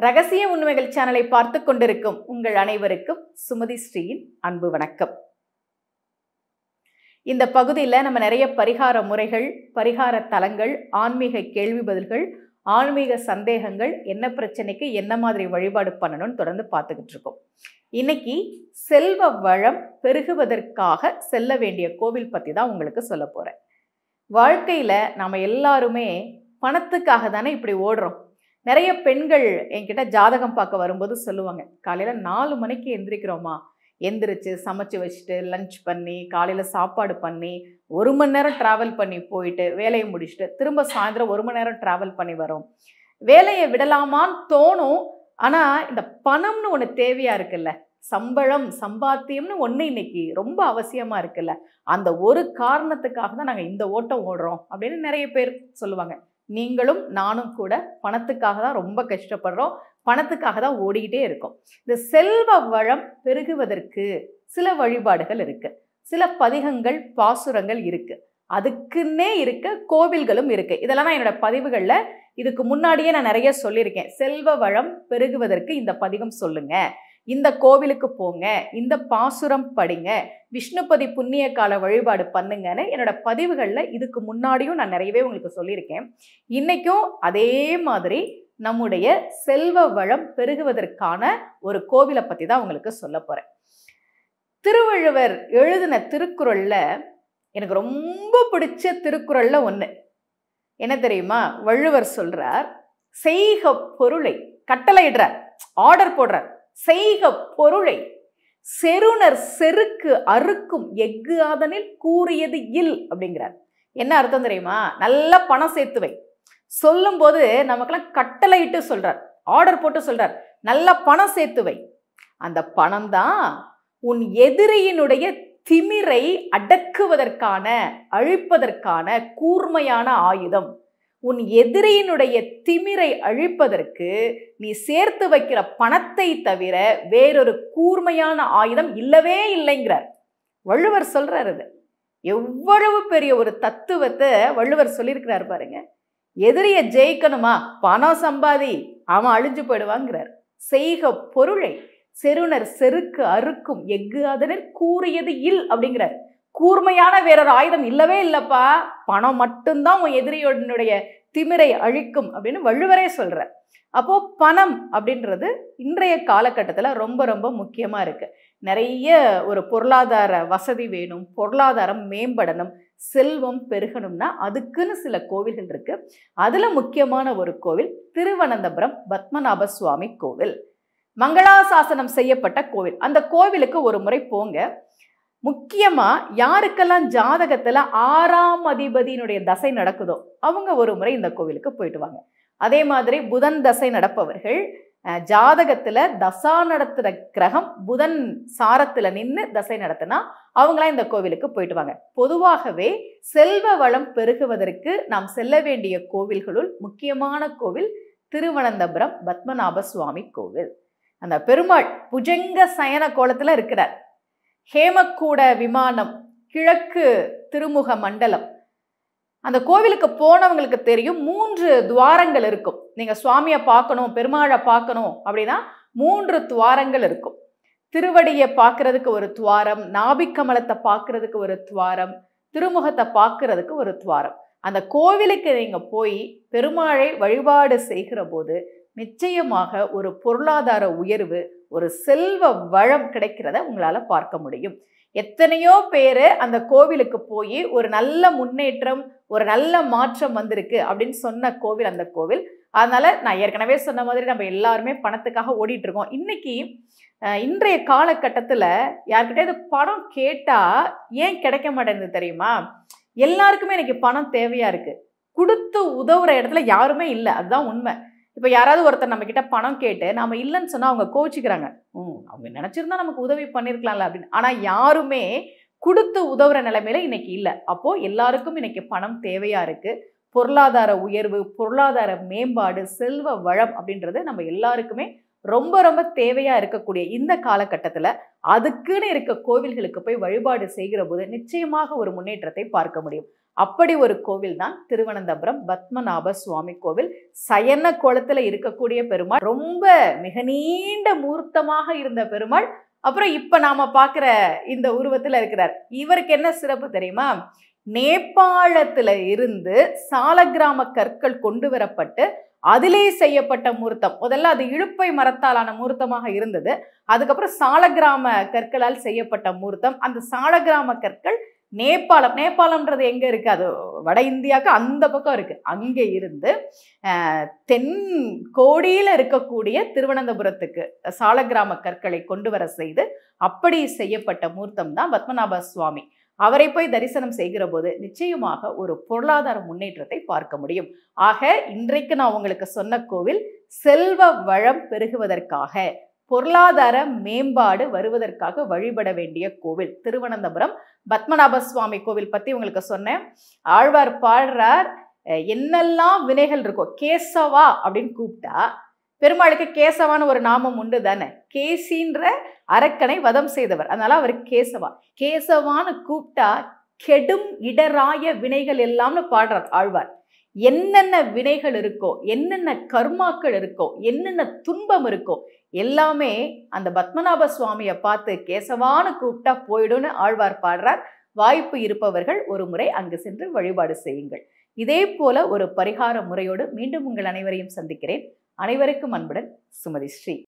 ரகசிய உண்மைகள் சேனலை பார்த்து கொண்டிருக்கும் உங்கள் அனைவருக்கும் சுமதி ஸ்ரீயின் அன்பு வணக்கம் இந்த பகுதியில் நம்ம நிறைய பரிகார முறைகள் பரிகார தலங்கள் ஆன்மீக கேள்வி பதில்கள் ஆன்மீக சந்தேகங்கள் என்ன பிரச்சனைக்கு என்ன மாதிரி வழிபாடு பண்ணணும்னு தொடர்ந்து பார்த்துக்கிட்டு இருக்கோம் இன்னைக்கு செல்வ வளம் பெருகுவதற்காக செல்ல வேண்டிய கோவில் பற்றி தான் உங்களுக்கு சொல்ல போகிறேன் வாழ்க்கையில் நாம் எல்லாருமே பணத்துக்காக தானே இப்படி ஓடுறோம் நிறைய பெண்கள் என்கிட்ட ஜாதகம் பார்க்க வரும்போது சொல்லுவாங்க காலையில் நாலு மணிக்கு எந்திரிக்கிறோமா எந்திரிச்சு சமைச்சு வச்சுட்டு லஞ்ச் பண்ணி காலையில் சாப்பாடு பண்ணி ஒரு மணி நேரம் ட்ராவல் பண்ணி போயிட்டு வேலையை முடிச்சுட்டு திரும்ப சாயந்தரம் ஒரு மணி நேரம் ட்ராவல் பண்ணி வரோம் வேலையை விடலாமான்னு தோணும் ஆனால் இந்த பணம்னு ஒன்று தேவையாக இருக்குல்ல சம்பளம் சம்பாத்தியம்னு ஒன்று இன்னைக்கு ரொம்ப அவசியமாக இருக்குல்ல அந்த ஒரு காரணத்துக்காக தான் நாங்கள் இந்த ஓட்டம் ஓடுறோம் அப்படின்னு நிறைய பேர் சொல்லுவாங்க நீங்களும் நானும் கூட பணத்துக்காக தான் ரொம்ப கஷ்டப்படுறோம் பணத்துக்காக தான் ஓடிக்கிட்டே இருக்கோம் இந்த செல்வ வளம் பெருகுவதற்கு சில வழிபாடுகள் இருக்கு சில பதிகங்கள் பாசுரங்கள் இருக்கு அதுக்குன்னே இருக்க கோவில்களும் இருக்கு இதெல்லாம் நான் என்னோட பதிவுகளில் இதுக்கு முன்னாடியே நான் நிறைய சொல்லியிருக்கேன் செல்வ வளம் பெருகுவதற்கு இந்த பதிகம் சொல்லுங்க இந்த கோவிலுக்கு போங்க இந்த பாசுரம் படிங்க விஷ்ணுபதி புண்ணிய கால வழிபாடு பண்ணுங்கன்னு என்னோட பதிவுகளில் இதுக்கு முன்னாடியும் நான் நிறையவே உங்களுக்கு சொல்லியிருக்கேன் இன்னைக்கும் அதே மாதிரி நம்முடைய செல்வ வளம் பெருகுவதற்கான ஒரு கோவிலை பற்றி தான் உங்களுக்கு சொல்ல போகிறேன் திருவள்ளுவர் எழுதின திருக்குறளில் எனக்கு ரொம்ப பிடிச்ச திருக்குறளில் ஒன்று என்ன தெரியுமா வள்ளுவர் சொல்றார் செய்க பொருளை கட்டளையிடுறார் ஆர்டர் போடுறார் செய்க பொருளை செருணர் செருக்கு அறுக்கும் எஃகு ஆதனில் கூறியது இல் அப்படிங்கிறார் என்ன அர்த்தம் தெரியுமா நல்ல பணம் சேர்த்து வை சொல்லும்போது நமக்கெல்லாம் கட்டளையிட்டு சொல்றார் ஆர்டர் போட்டு சொல்றார் நல்ல பணம் சேர்த்து வை அந்த பணம் தான் உன் எதிரியினுடைய திமிரை அடக்குவதற்கான அழிப்பதற்கான கூர்மையான ஆயுதம் உன் எதிரியினுடைய திமிரை அழிப்பதற்கு நீ சேர்த்து வைக்கிற பணத்தை தவிர வேறொரு கூர்மையான ஆயுதம் இல்லவே இல்லைங்கிறார் வள்ளுவர் சொல்றார் அது எவ்வளவு பெரிய ஒரு தத்துவத்தை வள்ளுவர் சொல்லியிருக்கிறார் பாருங்க எதிரியை ஜெயிக்கணுமா பணம் சம்பாதி அவன் அழிஞ்சு போயிடுவாங்கிறார் செய்க பொருளை செருணர் செருக்கு அறுக்கும் எஃகு அதனர் கூறியது இல் அப்படிங்கிறார் கூர்மையான வேறொரு ஆயுதம் இல்லவே இல்லப்பா பணம் மட்டும்தான் உன் எதிரியோடனுடைய திமிரை அழிக்கும் அப்படின்னு வள்ளுவரே சொல்றார் அப்போ பணம் அப்படின்றது இன்றைய காலகட்டத்தில் ரொம்ப ரொம்ப முக்கியமாக இருக்கு நிறைய ஒரு பொருளாதார வசதி வேணும் பொருளாதாரம் மேம்படணும் செல்வம் பெருகணும்னா அதுக்குன்னு சில கோவில்கள் இருக்கு அதுல முக்கியமான ஒரு கோவில் திருவனந்தபுரம் பத்மநாப சுவாமி கோவில் மங்களாசாசனம் செய்யப்பட்ட கோவில் அந்த கோவிலுக்கு ஒரு முறை போங்க முக்கியமா யாருக்கெல்லாம் ஜாதகத்துல ஆறாம் அதிபதியினுடைய தசை நடக்குதோ அவங்க ஒரு முறை இந்த கோவிலுக்கு போயிட்டு வாங்க அதே மாதிரி புதன் தசை நடப்பவர்கள் ஜாதகத்துல தசா நடத்துற கிரகம் புதன் சாரத்துல நின்று தசை நடத்தினா அவங்களாம் இந்த கோவிலுக்கு போயிட்டு வாங்க பொதுவாகவே செல்வ வளம் பெருகுவதற்கு நாம் செல்ல வேண்டிய கோவில்களுள் முக்கியமான கோவில் திருவனந்தபுரம் பத்மநாப சுவாமி கோவில் அந்த பெருமாள் புஜங்க சயன கோலத்துல இருக்கிறார் ஹேமக்கூட விமானம் கிழக்கு திருமுக மண்டலம் அந்த கோவிலுக்கு போனவங்களுக்கு தெரியும் மூன்று துவாரங்கள் இருக்கும் நீங்க சுவாமியை பார்க்கணும் பெருமாளை பார்க்கணும் அப்படின்னா மூன்று துவாரங்கள் இருக்கும் திருவடியை பார்க்கறதுக்கு ஒரு துவாரம் நாபிக்கமலத்தை பார்க்கறதுக்கு ஒரு துவாரம் திருமுகத்தை பார்க்கறதுக்கு ஒரு துவாரம் அந்த கோவிலுக்கு நீங்க போய் பெருமாளை வழிபாடு செய்கிற போது நிச்சயமாக ஒரு பொருளாதார உயர்வு ஒரு செல்வ வளம் கிடைக்கிறத உங்களால் பார்க்க முடியும் எத்தனையோ பேர் அந்த கோவிலுக்கு போய் ஒரு நல்ல முன்னேற்றம் ஒரு நல்ல மாற்றம் வந்திருக்கு அப்படின்னு சொன்ன கோவில் அந்த கோவில் அதனால நான் ஏற்கனவே சொன்ன மாதிரி நம்ம எல்லாருமே பணத்துக்காக ஓடிட்டு இருக்கோம் இன்னைக்கு இன்றைய காலகட்டத்தில் யார்கிட்டயாவது பணம் கேட்டால் ஏன் கிடைக்க மாட்டேங்குது தெரியுமா எல்லாருக்குமே இன்னைக்கு பணம் தேவையா இருக்கு கொடுத்து உதவுற இடத்துல யாருமே இல்லை அதுதான் உண்மை இப்போ யாராவது ஒருத்தர் நம்ம கிட்ட பணம் கேட்டு நாம இல்லைன்னு சொன்னா அவங்க கோச்சிக்கிறாங்க ம் அவங்க நினைச்சிருந்தா நமக்கு உதவி பண்ணிருக்கலாம்ல அப்படின்னு ஆனா யாருமே கொடுத்து உதவுற நிலைமையில இன்னைக்கு இல்லை அப்போ எல்லாருக்கும் இன்னைக்கு பணம் தேவையா இருக்கு பொருளாதார உயர்வு பொருளாதார மேம்பாடு செல்வ வளம் அப்படின்றது நம்ம எல்லாருக்குமே ரொம்ப ரொம்ப தேவையா இருக்கக்கூடிய இந்த காலகட்டத்துல அதுக்குன்னு இருக்க கோவில்களுக்கு போய் வழிபாடு செய்கிற போது நிச்சயமாக ஒரு முன்னேற்றத்தை பார்க்க முடியும் அப்படி ஒரு கோவில் தான் திருவனந்தபுரம் பத்மநாப சுவாமி கோவில் சயன கோலத்துல இருக்கக்கூடிய பெருமாள் ரொம்ப மிக நீண்ட மூர்த்தமாக இருந்த பெருமாள் அப்புறம் இப்ப நாம பார்க்கிற இந்த உருவத்துல இருக்கிறார் இவருக்கு என்ன சிறப்பு தெரியுமா நேபாளத்துல இருந்து சாலக்கிராம கற்கள் கொண்டு வரப்பட்டு அதிலே செய்யப்பட்ட மூர்த்தம் முதல்ல அது இழுப்பை மரத்தாலான மூர்த்தமாக இருந்தது அதுக்கப்புறம் சாலக்கிராம கற்களால் செய்யப்பட்ட மூர்த்தம் அந்த சாலக்கிராம கற்கள் நேபாளம் நேபாளம்ன்றது எங்க இருக்கு அது வட இந்தியாவுக்கு அந்த பக்கம் இருக்கு அங்கே இருந்து அஹ், தென் கோடியில இருக்கக்கூடிய திருவனந்தபுரத்துக்கு சாலக்கிராம கற்களை கொண்டு வர செய்து அப்படி செய்யப்பட்ட மூர்த்தம் தான் பத்மநாப சுவாமி அவரை போய் தரிசனம் செய்கிற போது நிச்சயமாக ஒரு பொருளாதார முன்னேற்றத்தை பார்க்க முடியும் ஆக இன்றைக்கு நான் உங்களுக்கு சொன்ன கோவில் செல்வ வளம் பெருகுவதற்காக பொருளாதார மேம்பாடு வருவதற்காக வழிபட வேண்டிய கோவில் திருவனந்தபுரம் பத்மநாப சுவாமி கோவில் பத்தி உங்களுக்கு சொன்னேன் ஆழ்வார் பாடுறார் அஹ், என்னெல்லாம் வினைகள் இருக்கோ கேசவா அப்படின்னு கூப்பிட்டா பெருமாளுக்கு கேசவான்னு ஒரு நாமம் உண்டு தானே கேசின்ற அரக்கனை வதம் செய்தவர் அதனால அவர் கேசவா கேசவான்னு கூப்பிட்டா கெடும் இடராய வினைகள் எல்லாம்னு பாடுறார் ஆழ்வார் என்னென்ன வினைகள் இருக்கோ என்னென்ன கர்மாக்கள் இருக்கோ என்னென்ன துன்பம் இருக்கோ எல்லாமே அந்த பத்மநாப சுவாமியை பார்த்து கேசவான்னு கூப்பிட்டா போயிடும்னு ஆழ்வார் பாடுறார் வாய்ப்பு இருப்பவர்கள் ஒரு முறை அங்கு சென்று வழிபாடு செய்யுங்கள் இதே போல ஒரு பரிகார முறையோடு மீண்டும் உங்கள் அனைவரையும் சந்திக்கிறேன் அனைவருக்கும் அன்புடன் சுமதி ஸ்ரீ